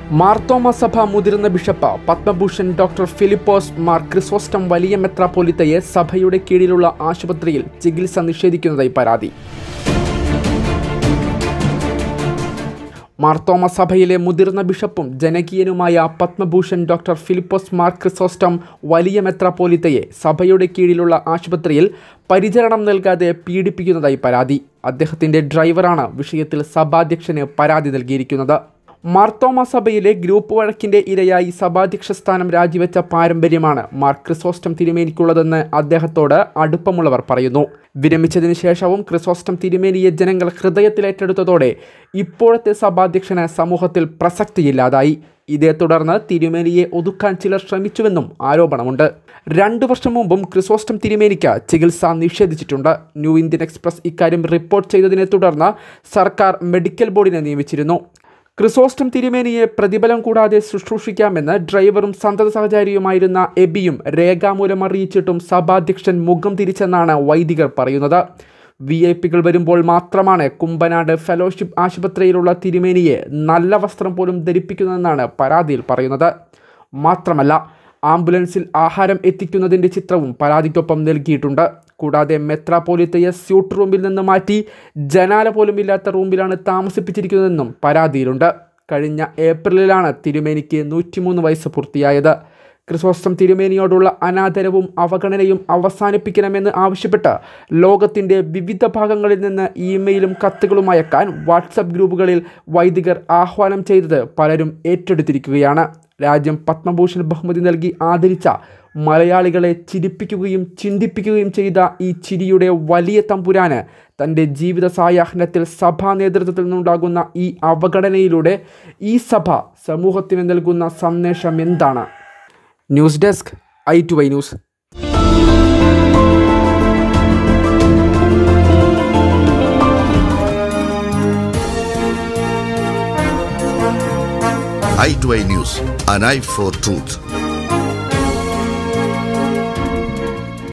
മാർത്തോമ സഭ മുതിർന്ന bishop Padma Bhushan doctor Philipose Mar Chrysostom വലിയ മെത്രാപ്പോലിത്തയെ സഭയുടെ കീഴിലുള്ള ആശുപത്രിയിൽ ചികിത്സ നിഷേധിക്കുന്നതായി പരാതി മാർത്തോമ സഭയിലെ മുതിർന്ന ബിഷപ്പും ജനകീയനുമായ പത്മഭൂഷൺ ഡോക്ടർ ഫിലിപ്പോസ് മാർ ക്രിസോസ്റ്റം വലിയ മെത്രാപ്പോലിത്തയെ സഭയുടെ കീഴിലുള്ള ആശുപത്രിയിൽ പരിചരണം നൽകാതെ പീഡിപ്പിക്കുന്നതായി പരാതി അദ്ദേഹത്തിൻ്റെ ഡ്രൈവറാണ് വിഷയത്തിൽ സഭാധ്യക്ഷന് പരാതി നൽകിയിരിക്കുന്നത് മാർത്തോമ സഭയിലെ ഗ്രൂപ്പ് വഴക്കിന്റെ ഇരയായി സഭാധ്യക്ഷ സ്ഥാനം രാജിവെച്ച പാരമ്പര്യമാണ് മാർ ക്രിസോസ്റ്റം തിരുമേനിക്കുള്ളതെന്ന് അദ്ദേഹത്തോട് അടുപ്പമുള്ളവർ പറയുന്നു വിരമിച്ചതിന് ശേഷവും ക്രിസോസ്റ്റം തിരുമേനിയെ ജനങ്ങൾ ഹൃദയത്തിലേറ്റെടുത്തതോടെ ഇപ്പോഴത്തെ സഭാധ്യക്ഷന് സമൂഹത്തിൽ പ്രസക്തിയില്ലാതായി ഇതേ തുടർന്ന് തിരുമേനിയെ ഒതുക്കാൻ ചിലർ ശ്രമിച്ചുവെന്നും ആരോപണമുണ്ട് രണ്ടു വർഷം മുമ്പും ക്രിസോസ്റ്റം തിരുമേനിക്ക് ചികിത്സ നിഷേധിച്ചിട്ടുണ്ട് ന്യൂ ഇന്ത്യൻ എക്സ്പ്രസ് ഇക്കാര്യം റിപ്പോർട്ട് ചെയ്തതിനെ തുടർന്ന് സർക്കാർ മെഡിക്കൽ ബോർഡിനെ നിയമിച്ചിരുന്നു ക്രിസോസ്റ്റം തിരുമേനിയെ പ്രതിഫലം കൂടാതെ ശുശ്രൂഷിക്കാമെന്ന് ഡ്രൈവറും സന്തത സഹചാരിയുമായിരുന്ന എബിയും രേഖാമൂലം അറിയിച്ചിട്ടും സഭാധ്യക്ഷൻ മുഖം തിരിച്ചെന്നാണ് വൈദികർ പറയുന്നത് വി ഐ പികൾ വരുമ്പോൾ മാത്രമാണ് കുമ്പനാട് ഫെലോഷിപ്പ് ആശുപത്രിയിലുള്ള തിരുമേനിയെ നല്ല വസ്ത്രം പോലും ധരിപ്പിക്കുന്നതെന്നാണ് പരാതിയിൽ പറയുന്നത് മാത്രമല്ല ആംബുലൻസിൽ ആഹാരം എത്തിക്കുന്നതിൻ്റെ ചിത്രവും പരാതിക്കൊപ്പം നൽകിയിട്ടുണ്ട് കൂടാതെ മെത്രാപോലിത്തയെ സ്യൂട്ട് റൂമിൽ നിന്ന് മാറ്റി ജനാല പോലും ഇല്ലാത്ത റൂമിലാണ് താമസിപ്പിച്ചിരിക്കുന്നതെന്നും പരാതിയിലുണ്ട് കഴിഞ്ഞ ഏപ്രിലിലാണ് തിരുമേനിക്ക് നൂറ്റിമൂന്ന് വയസ്സ് പൂർത്തിയായത് ക്രിസോസ്റ്റം തിരുമേനിയോടുള്ള അനാദരവും അവഗണനയും അവസാനിപ്പിക്കണമെന്ന് ആവശ്യപ്പെട്ട് ലോകത്തിൻ്റെ വിവിധ ഭാഗങ്ങളിൽ നിന്ന് ഇമെയിലും കത്തുകളും അയക്കാൻ വാട്സപ്പ് ഗ്രൂപ്പുകളിൽ വൈദികർ ആഹ്വാനം ചെയ്തത് പലരും ഏറ്റെടുത്തിരിക്കുകയാണ് രാജ്യം പത്മഭൂഷൺ ബഹുമതി നൽകി ആദരിച്ച മലയാളികളെ ചിരിപ്പിക്കുകയും ചിന്തിപ്പിക്കുകയും ചെയ്ത ഈ ചിരിയുടെ വലിയ തമ്പുരാന് തൻ്റെ ജീവിത സായാഹ്നത്തിൽ സഭാ നേതൃത്വത്തിൽ നിന്നുണ്ടാകുന്ന ഈ അവഗണനയിലൂടെ ഈ സഭ സമൂഹത്തിന് നൽകുന്ന സന്ദേശം എന്താണ് news desk I two Y news i2i News, an eye for truth.